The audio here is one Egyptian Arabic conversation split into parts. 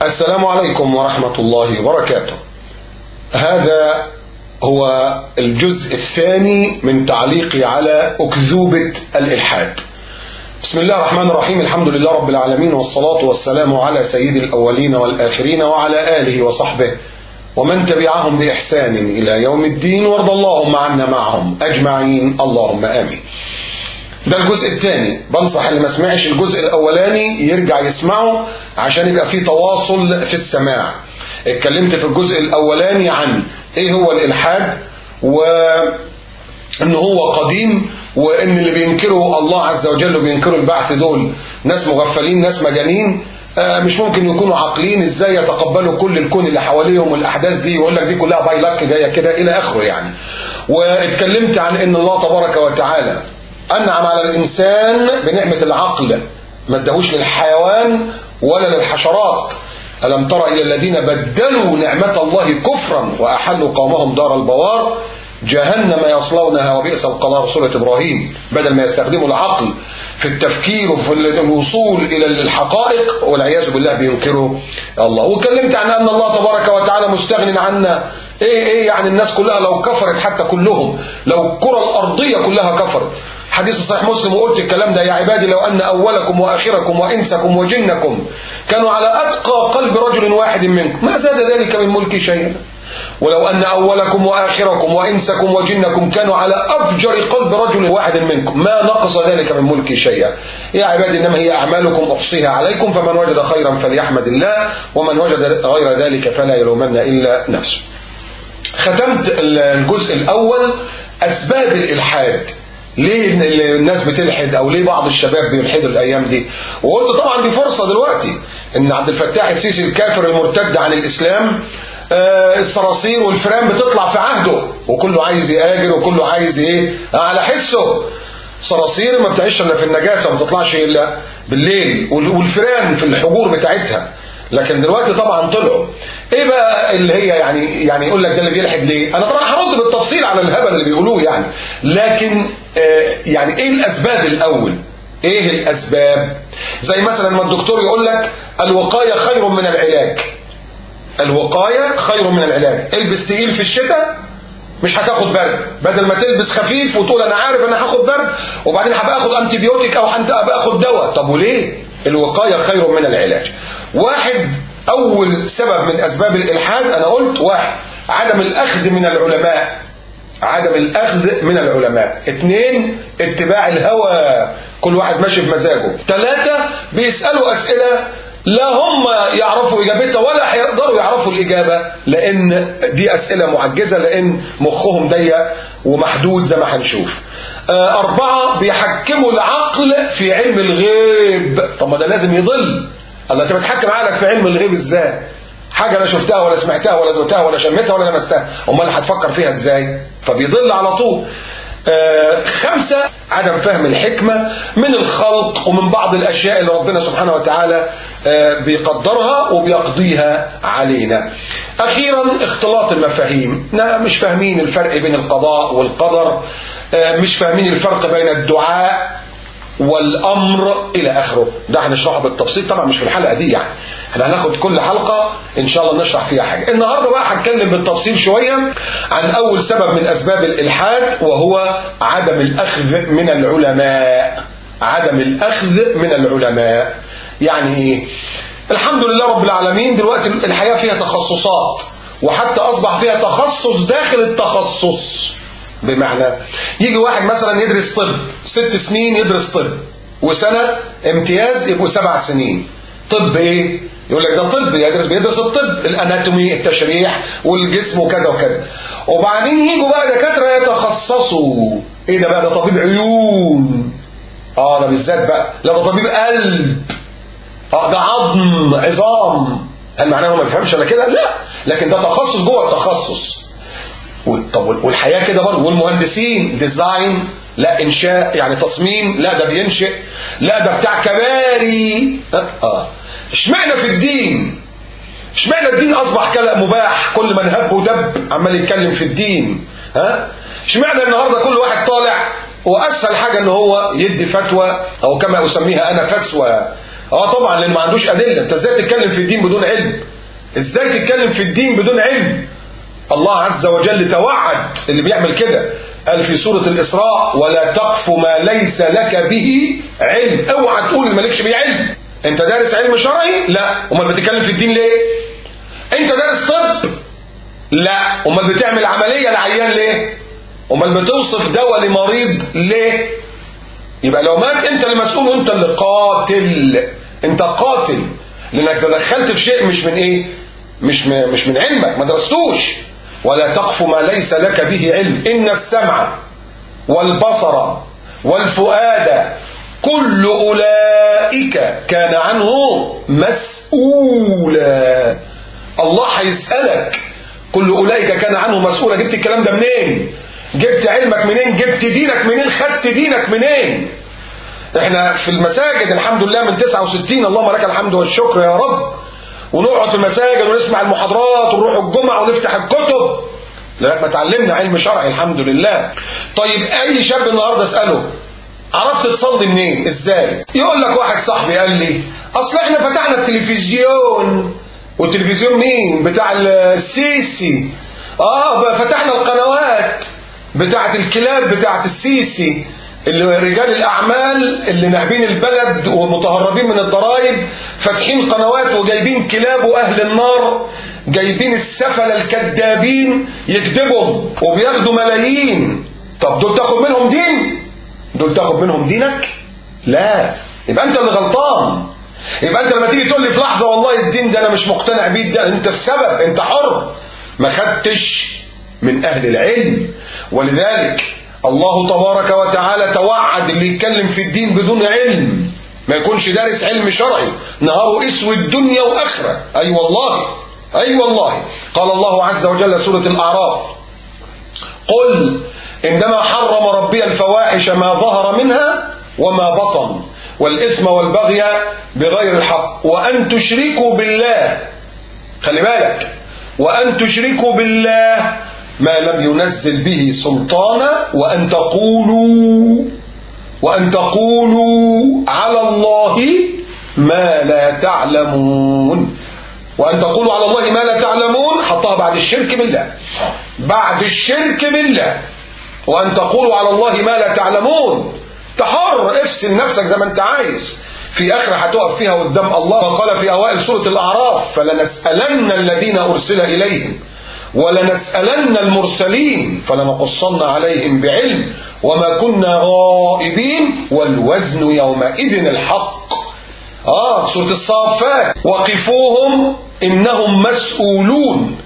السلام عليكم ورحمة الله وبركاته هذا هو الجزء الثاني من تعليقي على أكذوبة الإلحاد بسم الله الرحمن الرحيم الحمد لله رب العالمين والصلاة والسلام على سيد الأولين والآخرين وعلى آله وصحبه ومن تبعهم بإحسان إلى يوم الدين وارض اللهم عنا معهم أجمعين اللهم آمين ده الجزء الثاني بنصح اللي ما سمعش الجزء الاولاني يرجع يسمعه عشان يبقى فيه تواصل في السماع اتكلمت في الجزء الاولاني عن ايه هو الالحاد وان هو قديم وان اللي بينكروا الله عز وجل وبينكروا البعث دول ناس مغفلين ناس مجانين مش ممكن يكونوا عاقلين ازاي يتقبلوا كل الكون اللي حواليهم والاحداث دي يقول لك دي كلها باي لك جايه كده الى اخره يعني واتكلمت عن ان الله تبارك وتعالى أنعم على الإنسان بنعمة العقل ما ادهوش للحيوان ولا للحشرات ألم تر إلى الذين بدلوا نعمة الله كفرا وأحلوا قومهم دار البوار جهنم يصلونها وبئس القرار سورة إبراهيم بدل ما يستخدموا العقل في التفكير وفي الوصول إلى الحقائق والعياذ بالله بينكروا الله وكلمت عن أن الله تبارك وتعالى مستغن عنا إيه إيه يعني الناس كلها لو كفرت حتى كلهم لو الكرة الأرضية كلها كفرت حديث صحيح مسلم وقلت الكلام ده يا عبادي لو أن أولكم وآخركم وإنسكم وجنكم كانوا على أتقى قلب رجل واحد منكم ما زاد ذلك من ملكي شيئا ولو أن أولكم وآخركم وإنسكم وجنكم كانوا على أفجر قلب رجل واحد منكم ما نقص ذلك من ملكي شيئا يا عبادي إنما هي أعمالكم أحصيها عليكم فمن وجد خيرا فليحمد الله ومن وجد غير ذلك فلا يلومن إلا نفسه ختمت الجزء الأول أسباب الإلحاد ليه الناس بتلحد او ليه بعض الشباب بيلحدوا الايام دي وقلت طبعا دي فرصه دلوقتي ان عبد الفتاح السيسي الكافر المرتد عن الاسلام آه الصراصير والفئران بتطلع في عهده وكله عايز يآجر وكله عايز ايه على حسه صراصير ما بتعيش الا في النجاسه ما بتطلعش الا بالليل والفئران في الحجور بتاعتها لكن دلوقتي طبعا طلعوا ايه بقى اللي هي يعني يعني يقول لك ده اللي بيلحد ليه انا طبعا هرد بالتفصيل على الهبل اللي بيقولوه يعني لكن آه يعني ايه الاسباب الاول ايه الاسباب زي مثلا ما الدكتور يقول لك الوقايه خير من العلاج الوقايه خير من العلاج البس تقيل في الشتاء مش هتاخد برد بدل ما تلبس خفيف وتقول انا عارف انا هاخد برد وبعدين هبقى اخد انتي بيوتيك او هبقى اخد دواء طب وليه الوقايه خير من العلاج واحد أول سبب من أسباب الإلحاد أنا قلت واحد عدم الأخذ من العلماء عدم الأخذ من العلماء اثنين اتباع الهوى كل واحد ماشي بمزاجه ثلاثة بيسألوا أسئلة لا هم يعرفوا إجابتها ولا هيقدروا يعرفوا الإجابة لأن دي أسئلة معجزة لأن مخهم ضيق ومحدود زي ما هنشوف أربعة بيحكموا العقل في علم الغيب طب ما ده لازم يضل الله انت بتحكم عقلك في علم الغيب ازاي حاجه لا شفتها ولا سمعتها ولا دوتها ولا شمتها ولا لمستها امال هتفكر فيها ازاي فبيضل على طول آه خمسة عدم فهم الحكمة من الخلق ومن بعض الأشياء اللي ربنا سبحانه وتعالى آه بيقدرها وبيقضيها علينا أخيرا اختلاط المفاهيم مش فاهمين الفرق بين القضاء والقدر آه مش فاهمين الفرق بين الدعاء والامر الى اخره ده هنشرحه بالتفصيل طبعا مش في الحلقه دي يعني احنا هناخد كل حلقه ان شاء الله نشرح فيها حاجه النهارده بقى هتكلم بالتفصيل شويه عن اول سبب من اسباب الالحاد وهو عدم الاخذ من العلماء عدم الاخذ من العلماء يعني ايه الحمد لله رب العالمين دلوقتي الحياه فيها تخصصات وحتى اصبح فيها تخصص داخل التخصص بمعنى يجي واحد مثلا يدرس طب ست سنين يدرس طب وسنة امتياز يبقوا سبع سنين طب ايه يقول لك ده طب يدرس بيدرس الطب الاناتومي التشريح والجسم وكذا وكذا وبعدين يجوا بقى دكاتره يتخصصوا ايه ده بقى ده طبيب عيون اه ده بالذات بقى لا ده طبيب قلب اه ده عظم عظام هل معناه هو ما بيفهمش ولا كده لا لكن ده تخصص جوه التخصص طب والحياه كده برضه والمهندسين ديزاين لا انشاء يعني تصميم لا ده بينشئ لا ده بتاع كباري اه اشمعنى في الدين اشمعنى الدين اصبح كلام مباح كل من هب ودب عمال يتكلم في الدين ها اشمعنى النهارده كل واحد طالع واسهل حاجه ان هو يدي فتوى او كما اسميها انا فسوى اه طبعا لان ما عندوش ادله انت ازاي تتكلم في الدين بدون علم ازاي تتكلم في الدين بدون علم الله عز وجل توعد اللي بيعمل كده قال في سورة الإسراء ولا تقف ما ليس لك به علم اوعى تقول مالكش بيه علم انت دارس علم شرعي لا امال بتتكلم في الدين ليه انت دارس طب لا امال بتعمل عملية لعيان ليه امال بتوصف دواء لمريض ليه يبقى لو مات انت اللي مسؤول وانت اللي قاتل انت قاتل لانك تدخلت في شيء مش من ايه مش من مش من علمك ما درستوش ولا تقف ما ليس لك به علم ان السمع والبصر والفؤاد كل اولئك كان عنه مسؤولا الله هيسالك كل اولئك كان عنه مسؤولا جبت الكلام ده منين جبت علمك منين جبت دينك منين خدت دينك منين احنا في المساجد الحمد لله من 69 اللهم لك الحمد والشكر يا رب ونقعد في المساجد ونسمع المحاضرات ونروح الجمعة ونفتح الكتب لغايه ما اتعلمنا علم شرعي الحمد لله طيب اي شاب النهارده اساله عرفت تصلي منين ازاي يقول لك واحد صاحبي قال لي اصل احنا فتحنا التلفزيون والتلفزيون مين بتاع السيسي اه فتحنا القنوات بتاعت الكلاب بتاعت السيسي اللي رجال الأعمال اللي ناهبين البلد ومتهربين من الضرائب فاتحين قنوات وجايبين كلاب وأهل النار جايبين السفل الكذابين يكذبهم وبياخدوا ملايين طب دول تاخد منهم دين دول تاخد منهم دينك لا يبقى انت اللي غلطان يبقى انت لما تيجي تقول لي في لحظه والله الدين ده انا مش مقتنع بيه ده انت السبب انت حر ما خدتش من اهل العلم ولذلك الله تبارك وتعالى توعد اللي يتكلم في الدين بدون علم ما يكونش دارس علم شرعي نهاره اسود دنيا واخره اي أيوة والله اي أيوة والله قال الله عز وجل سوره الاعراف قل انما حرم ربي الفواحش ما ظهر منها وما بطن والاثم والبغي بغير الحق وان تشركوا بالله خلي بالك وان تشركوا بالله ما لم ينزل به سلطانا وأن تقولوا وأن تقولوا على الله ما لا تعلمون وأن تقولوا على الله ما لا تعلمون حطها بعد الشرك بالله بعد الشرك بالله وأن تقولوا على الله ما لا تعلمون تحر افسد نفسك زي ما انت عايز في آخرة هتقف فيها قدام الله فقال في أوائل سورة الأعراف فلنسألن الذين أرسل إليهم ولنسألن المرسلين فلنقصن عليهم بعلم وما كنا غائبين والوزن يومئذ الحق آه سورة الصافات وقفوهم إنهم مسؤولون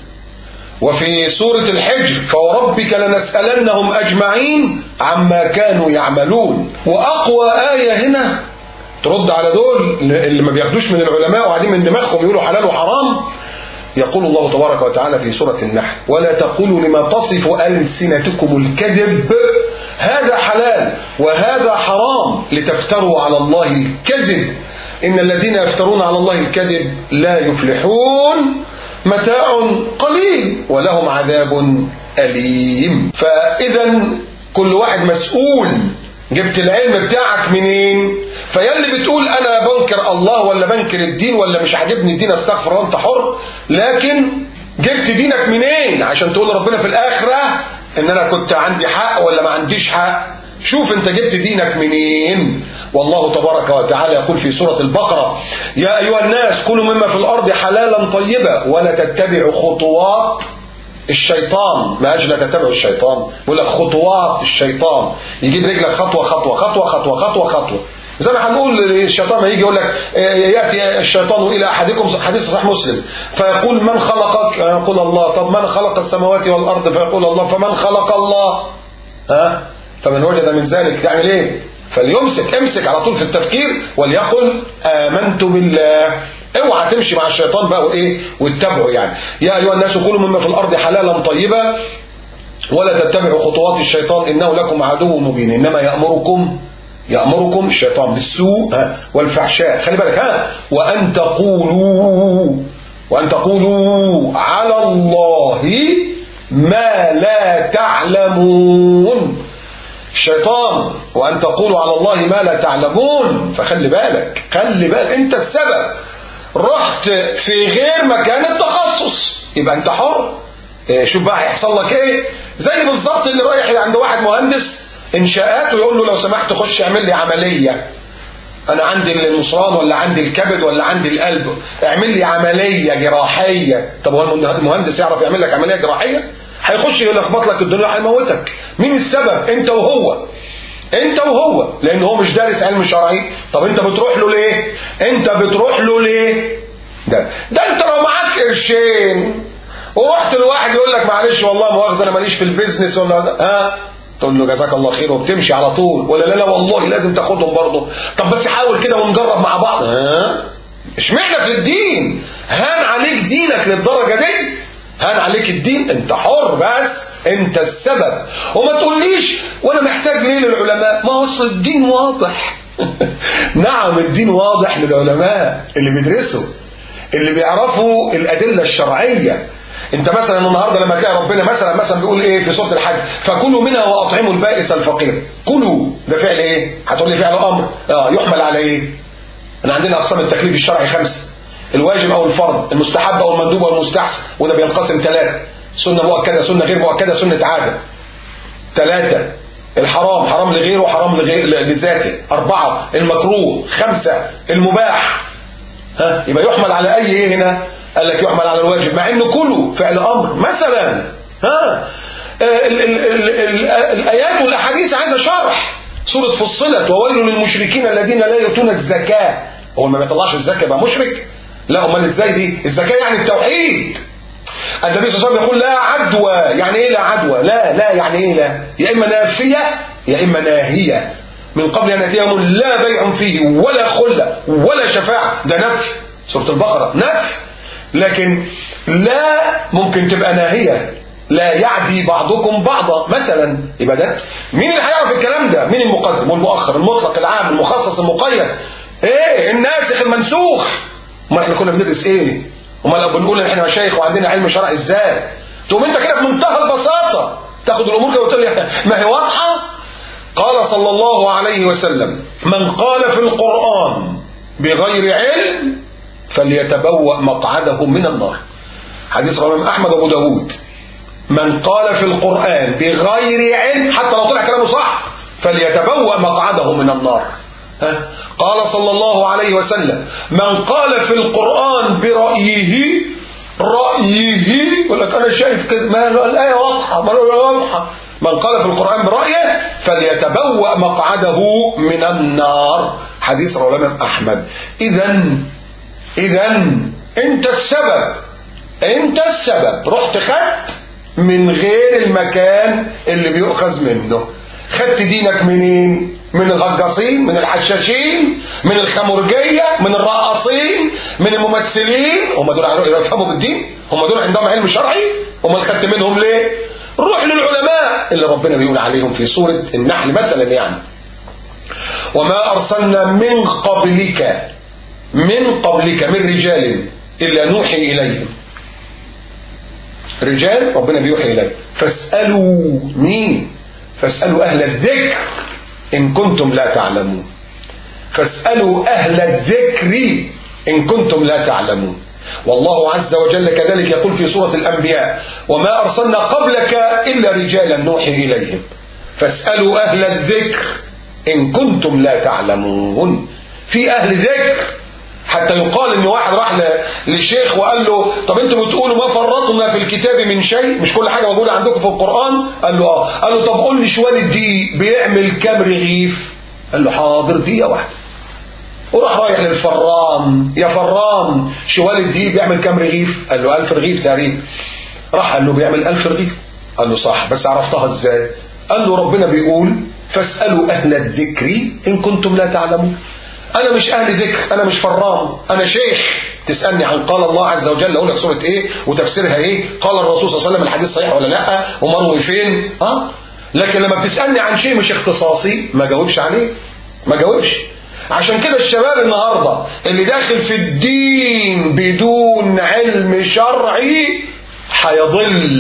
وفي سورة الحجر فوربك لنسألنهم أجمعين عما كانوا يعملون وأقوى آية هنا ترد على دول اللي ما بياخدوش من العلماء وقاعدين من دماغهم يقولوا حلال وحرام يقول الله تبارك وتعالى في سورة النحل ولا تقولوا لما تصف ألسنتكم الكذب هذا حلال وهذا حرام لتفتروا على الله الكذب إن الذين يفترون على الله الكذب لا يفلحون متاع قليل ولهم عذاب أليم فإذا كل واحد مسؤول جبت العلم بتاعك منين فيلي بتقول انا بنكر الله ولا بنكر الدين ولا مش عاجبني الدين استغفر الله انت حر لكن جبت دينك منين عشان تقول ربنا في الاخره ان انا كنت عندي حق ولا ما عنديش حق شوف انت جبت دينك منين والله تبارك وتعالى يقول في سورة البقرة يا أيها الناس كلوا مما في الأرض حلالا طيبا ولا تتبعوا خطوات الشيطان ما أجل تتبعوا الشيطان يقول لك خطوات الشيطان يجيب رجلك خطوة خطوة خطوة خطوة خطوة خطوة زي ما هنقول الشيطان ما يجي يقول لك ياتي الشيطان الى احدكم حديث صحيح مسلم فيقول من خلقك يقول الله طب من خلق السماوات والارض فيقول الله فمن خلق الله ها فمن وجد من ذلك تعمل ايه فليمسك امسك على طول في التفكير وليقل امنت بالله اوعى تمشي مع الشيطان بقى وايه واتبعه يعني يا ايها الناس كلوا مما في الارض حلالا طيبا ولا تتبعوا خطوات الشيطان انه لكم عدو مبين انما يامركم يأمركم الشيطان بالسوء والفحشاء خلي بالك ها وأن تقولوا وأن تقولوا على الله ما لا تعلمون الشيطان وأن تقولوا على الله ما لا تعلمون فخلي بالك خلي بالك أنت السبب رحت في غير مكان التخصص يبقى أنت حر إيه، شوف بقى هيحصل لك ايه زي بالظبط اللي رايح عند واحد مهندس انشاءات ويقول له لو سمحت خش اعمل لي عمليه انا عندي المصران ولا عندي الكبد ولا عندي القلب اعمل لي عمليه جراحيه طب هو المهندس يعرف يعمل لك عمليه جراحيه هيخش يلخبط لك الدنيا هيموتك مين السبب انت وهو انت وهو لان هو مش دارس علم شرعي طب انت بتروح له ليه انت بتروح له ليه ده ده انت لو معاك قرشين ورحت لواحد يقول لك معلش والله مؤاخذه انا ماليش في البيزنس ولا ها تقول له جزاك الله خير وبتمشي على طول ولا لا لا والله لازم تاخدهم برضه طب بس حاول كده ونجرب مع بعض ها اشمعنى في الدين هان عليك دينك للدرجه دي هان عليك الدين انت حر بس انت السبب وما تقوليش وانا محتاج ليه للعلماء ما هو اصل الدين واضح نعم الدين واضح للعلماء اللي بيدرسوا اللي بيعرفوا الادله الشرعيه انت مثلا النهارده لما تلاقي ربنا مثلا مثلا بيقول ايه في سوره الحج فكلوا منها واطعموا البائس الفقير كلوا ده فعل ايه هتقول لي فعل امر اه يحمل على ايه احنا عندنا اقسام التكليف الشرعي خمسه الواجب او الفرض المستحب او المندوب او المستحسن وده بينقسم ثلاثه سنه مؤكده سنه غير مؤكده سنه عاده ثلاثه الحرام حرام لغيره وحرام لغير لذاته أربعة المكروه خمسة المباح ها يبقى يحمل على أي إيه هنا قال لك يحمل على الواجب مع انه كله فعل امر مثلا ها ال ال ال ال الايات والاحاديث عايزه شرح سوره فصلت وويل للمشركين الذين لا يؤتون الزكاه هو ما بيطلعش الزكاه يبقى مشرك لا امال ازاي دي الزكاه يعني التوحيد النبي صلى الله عليه وسلم يقول لا عدوى يعني ايه لا عدوى لا لا يعني ايه لا يا اما نافيه يا اما ناهيه من قبل ان ياتي يوم لا بيع فيه ولا خله ولا شفاعه ده نفي سوره البقره نفي لكن لا ممكن تبقى ناهية لا يعدي بعضكم بعضا مثلا يبقى ده مين اللي هيعرف الكلام ده مين المقدم والمؤخر المطلق العام المخصص المقيد ايه الناسخ المنسوخ امال احنا كنا بندرس ايه امال لو بنقول ان احنا مشايخ وعندنا علم شرع ازاي تقوم انت كده بمنتهى البساطه تاخد الامور كده وتقول لي ما هي واضحه قال صلى الله عليه وسلم من قال في القران بغير علم فليتبوأ مقعده من النار حديث رواه احمد وابو داود من قال في القرآن بغير علم حتى لو طلع كلامه صح فليتبوأ مقعده من النار ها؟ قال صلى الله عليه وسلم من قال في القرآن برأيه رأيه يقول لك أنا شايف كده ما الآية واضحة ما واضحة من قال في القرآن برأيه فليتبوأ مقعده من النار حديث رواه الإمام أحمد إذا إذا أنت السبب أنت السبب رحت خدت من غير المكان اللي بيؤخذ منه خدت دينك منين من الغجاصين من الحشاشين من الخمرجية من الرقاصين من الممثلين هم دول يفهموا بالدين هم دول عندهم علم شرعي هم خدت منهم ليه روح للعلماء اللي ربنا بيقول عليهم في سورة النحل مثلا يعني وما أرسلنا من قبلك من قبلك من رجال إلا نوحي إليهم رجال ربنا بيوحي إليه فاسألوا مين فاسألوا أهل الذكر إن كنتم لا تعلمون فاسألوا أهل الذكر إن كنتم لا تعلمون والله عز وجل كذلك يقول في سورة الأنبياء وما أرسلنا قبلك إلا رجالا نوحي إليهم فاسألوا أهل الذكر إن كنتم لا تعلمون في أهل ذكر حتى يقال ان واحد راح لشيخ وقال له طب انتوا بتقولوا ما فرطنا في الكتاب من شيء مش كل حاجه موجوده عندكم في القران قال له اه قال له طب قول لي شوال الدقيق بيعمل كام رغيف قال له حاضر دقيقه واحده وراح رايح للفران يا فران شوال الدقيق بيعمل كام رغيف قال له 1000 رغيف تقريبا راح قال له بيعمل 1000 رغيف قال له صح بس عرفتها ازاي قال له ربنا بيقول فاسالوا اهل الذكر ان كنتم لا تعلمون أنا مش أهل ذكر أنا مش فران أنا شيخ تسألني عن قال الله عز وجل أقول لك سورة إيه وتفسيرها إيه قال الرسول صلى الله عليه وسلم الحديث صحيح ولا لا ومروي فين أه لكن لما بتسألني عن شيء مش اختصاصي ما جاوبش عليه ما جاوبش عشان كده الشباب النهاردة اللي داخل في الدين بدون علم شرعي هيضل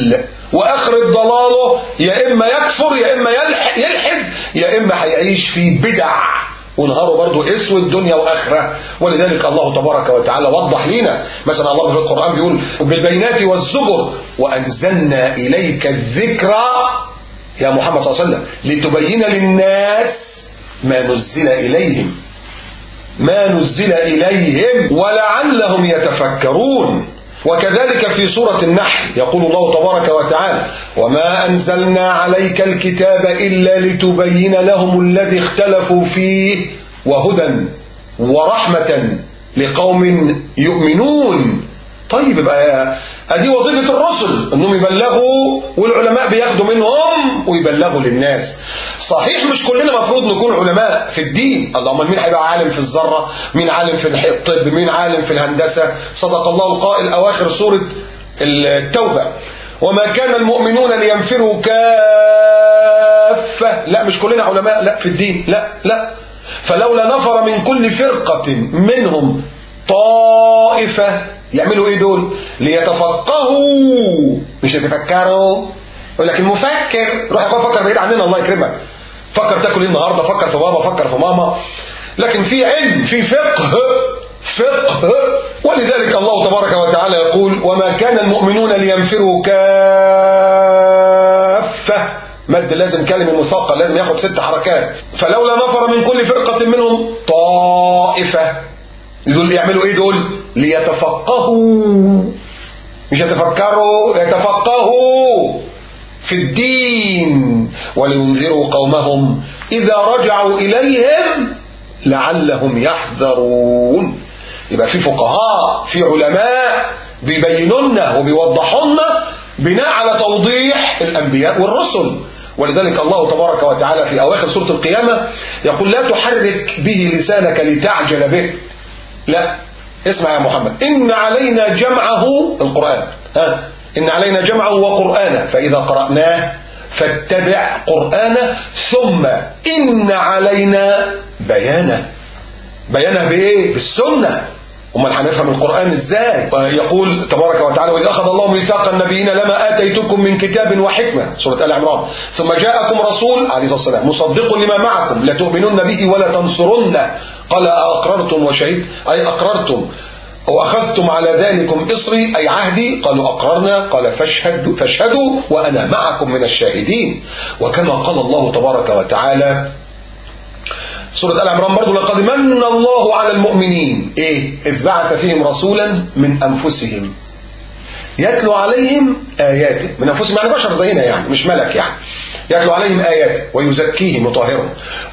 واخر ضلاله يا اما يكفر يا اما يلح- يلحد يا اما هيعيش في بدع ونهاره برضه اسود دنيا واخره ولذلك الله تبارك وتعالى وضح لنا مثلا الله في القران بيقول بالبينات والزبر وانزلنا اليك الذكرى يا محمد صلى الله عليه وسلم لتبين للناس ما نزل اليهم ما نزل إليهم ولعلهم يتفكرون وكذلك في سورة النحل يقول الله تبارك وتعالى وما أنزلنا عليك الكتاب إلا لتبين لهم الذي اختلفوا فيه وهدى ورحمة لقوم يؤمنون طيب يبقى ادي وظيفه الرسل انهم يبلغوا والعلماء بياخدوا منهم ويبلغوا للناس صحيح مش كلنا مفروض نكون علماء في الدين اللهم مين هيبقى عالم في الذره مين عالم في الح- الطب مين عالم في الهندسه صدق الله القائل اواخر سوره التوبه وما كان المؤمنون لينفروا كافه لا مش كلنا علماء لا في الدين لا لا فلولا نفر من كل فرقه منهم طائفة يعملوا ايه دول ليتفقهوا مش يتفكروا يقول لك المفكر روح يا اخويا فكر بعيد عننا الله يكرمك فكر تاكل ايه النهارده فكر في بابا فكر في ماما لكن في علم في فقه فقه ولذلك الله تبارك وتعالى يقول وما كان المؤمنون لينفروا كافة مد لازم كلمة مثقل لازم ياخد ست حركات فلولا نفر من كل فرقة منهم طائفة دول يعملوا ايه دول ليتفقهوا مش يتفكروا يتفقهوا في الدين ولينذروا قومهم إذا رجعوا إليهم لعلهم يحذرون يبقى في فقهاء في علماء بيبينوا لنا وبيوضحوا لنا بناء على توضيح الأنبياء والرسل ولذلك الله تبارك وتعالى في أواخر سورة القيامة يقول لا تحرك به لسانك لتعجل به لا اسمع يا محمد إن علينا جمعه القرآن ها إن علينا جمعه وقرآنه فإذا قرأناه فاتبع قرآنه ثم إن علينا بيانه بيانه بإيه؟ بالسنة امال هنفهم القرآن ازاي يقول تبارك وتعالى وإذ أخذ الله ميثاق النبيين لما آتيتكم من كتاب وحكمة سورة آل عمران ثم جاءكم رسول عليه الصلاة والسلام مصدق لما معكم لتؤمنن به ولا تنصرنه قال أقررتم وشهدت أي أقررتم وأخذتم على ذلكم إصري أي عهدي قالوا أقررنا قال فاشهدوا, فاشهدوا وأنا معكم من الشاهدين وكما قال الله تبارك وتعالى سورة آل عمران برضو لقد من الله على المؤمنين إيه إذ بعث فيهم رسولا من أنفسهم يتلو عليهم آياته من أنفسهم يعني بشر زينا يعني مش ملك يعني يتلو عليهم آياته ويزكيهم وطاهرهم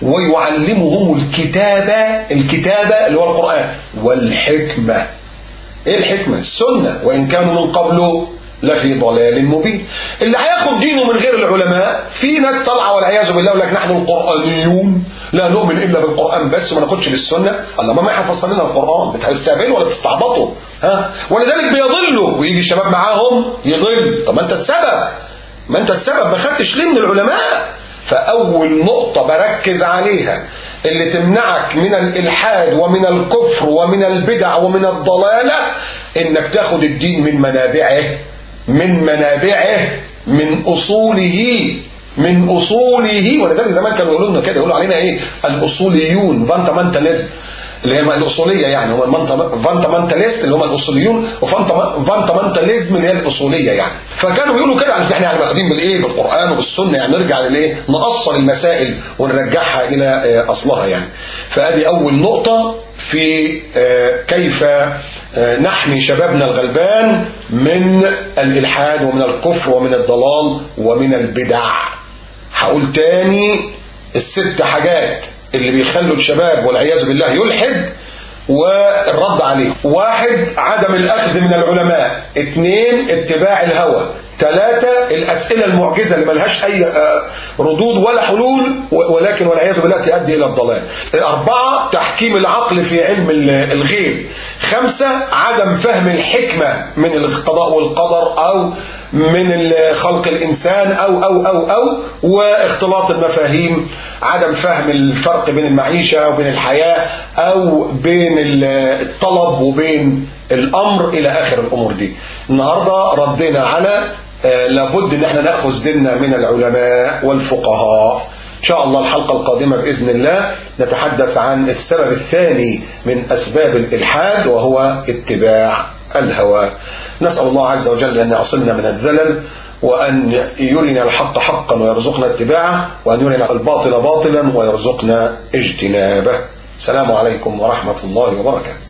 ويعلمهم الكتابة الكتابة اللي هو القرآن والحكمة إيه الحكمة السنة وإن كانوا من قبل لفي ضلال مبين اللي هياخد دينه من غير العلماء في ناس طالعه والعياذ بالله يقول لك نحن القرانيون لا نؤمن الا بالقران بس وما ناخدش بالسنه الله ما ما هيفصل لنا القران بتستقبلوا ولا بتستعبطوا ها ولذلك بيضلوا ويجي الشباب معاهم يضل طب ما انت السبب ما انت السبب ما خدتش ليه من العلماء فاول نقطه بركز عليها اللي تمنعك من الالحاد ومن الكفر ومن البدع ومن الضلاله انك تاخد الدين من منابعه من منابعه من أصوله من أصوله ولذلك زمان كانوا يقولوا لنا كده يقولوا علينا إيه الأصوليون فانتامنتاليزم اللي هي الأصولية يعني هم فانتامنتاليست اللي هم الأصوليون وفانتامنتاليزم اللي هي الأصولية يعني فكانوا بيقولوا كده علشان احنا يعني واخدين بالإيه بالقرآن وبالسنة يعني نرجع للإيه نأصل المسائل ونرجعها إلى أصلها يعني فأدي أول نقطة في كيف نحمي شبابنا الغلبان من الإلحاد ومن الكفر ومن الضلال ومن البدع هقول تاني الست حاجات اللي بيخلوا الشباب والعياذ بالله يلحد والرد عليه واحد عدم الأخذ من العلماء اثنين اتباع الهوى ثلاثة الأسئلة المعجزة اللي ملهاش أي ردود ولا حلول ولكن والعياذ بالله تؤدي إلى الضلال أربعة تحكيم العقل في علم الغيب خمسة عدم فهم الحكمة من القضاء والقدر أو من خلق الإنسان أو أو أو أو واختلاط المفاهيم عدم فهم الفرق بين المعيشة وبين الحياة أو بين الطلب وبين الأمر إلى آخر الأمور دي النهاردة ردينا على آه لابد ان احنا ناخذ ديننا من العلماء والفقهاء ان شاء الله الحلقه القادمه باذن الله نتحدث عن السبب الثاني من اسباب الالحاد وهو اتباع الهوى نسال الله عز وجل ان يعصمنا من الذلل وأن يرنا الحق حقا ويرزقنا اتباعه وأن يرنا الباطل باطلا ويرزقنا اجتنابه السلام عليكم ورحمة الله وبركاته